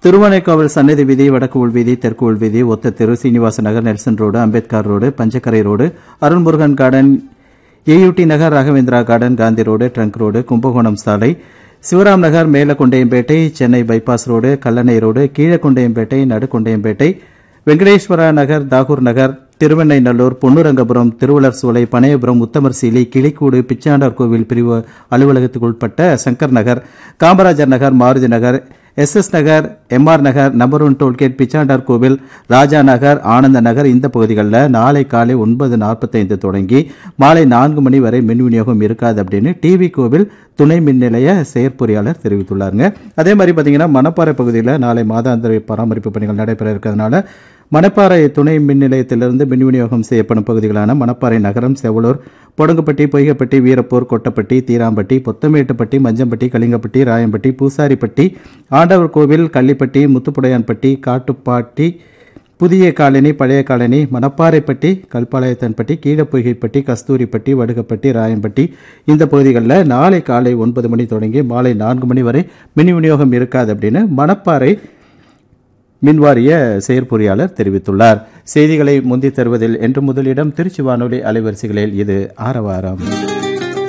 திருவானைக்காவல் சன்னதி வீதி வடக்கு உள்வீதி தெற்கு உள்வீதி ஒத்த தெரு Srinivasa Nagar Nelson road Ambedkar road Panchakkarai road Arulmurugan garden A U T Nagar Raghavendra garden Gandhi road trunk road Kumbakonam சாலை Sivaram Nagar Melakondayampettai Chennai bypass road Kallanai road Keelakondayampettai Nadukondayampettai Venkateswara Nagar Tagore Nagar Thiruvennainallur Ponnurangapuram Thiruvallar Solai Panaiyapuram உத்தமர் சீலி கிளிக்கூடு பிச்சாண்டார் கோவில் பிரிவு அலுவலகத்துக்கு உட்பட்ட Shankar Nagar Kamarajar Nagar Maruthi Nagar S S Nagar M R Nagar number one tollgate Pichandar Kovil Raja நகர் ஆனந்த நகர் இந்த பகுதிகளில் நாளை காலை ஒன்பது நாற்பத்தைந்து தொடங்கி மாலை நான்கு மணி வரை மின் விநியோகம் இருக்காது அப்படின்னு டிவி கோவில் துணை மின் நிலைய செயற்பொறியாளர் தெரிவித்துள்ளாருங்க அதே மாதிரி பார்த்தீங்கன்னா மணப்பாறை பகுதியில் நாளை மாதாந்திர பராமரிப்பு பணிகள் நடைபெற இருக்கிறதுனால மணப்பாறை துணை மின் நிலையத்திலிருந்து மின் விநியோகம் செய்யப்படும் பகுதிகளான மணப்பாறை நகரம் செவலூர் பொடுங்குப்பட்டி பொய்கப்பட்டி வீரப்பூர் கொட்டப்பட்டி தீராம்பட்டி பொத்தமேட்டுப்பட்டி மஞ்சம்பட்டி கலிங்கப்பட்டி ராயம்பட்டி பூசாரிப்பட்டி ஆண்டவர் கோவில் கள்ளிப்பட்டி முத்துப்புடையான்பட்டி காட்டுப்பாட்டி புதிய காலனி பழைய காலனி மணப்பாறைப்பட்டி கல்பாளையத்தன்பட்டி கீழப்பொய்கைப்பட்டி கஸ்தூரிப்பட்டி வடுகப்பட்டி ராயம்பட்டி இந்த பகுதிகளில் நாளை காலை ஒன்பது மணி தொடங்கி மாலை நான்கு மணி வரை மின் விநியோகம் இருக்காது அப்படின்னு மணப்பாறை மின்வாரிய செயற்பொறியாளர் தெரிவித்துள்ளார் செய்திகளை முந்தித் தருவதில் என்று முதலிடம் திருச்சி வானொலி அலைவரிசைகளில் இது ஆரவாரம்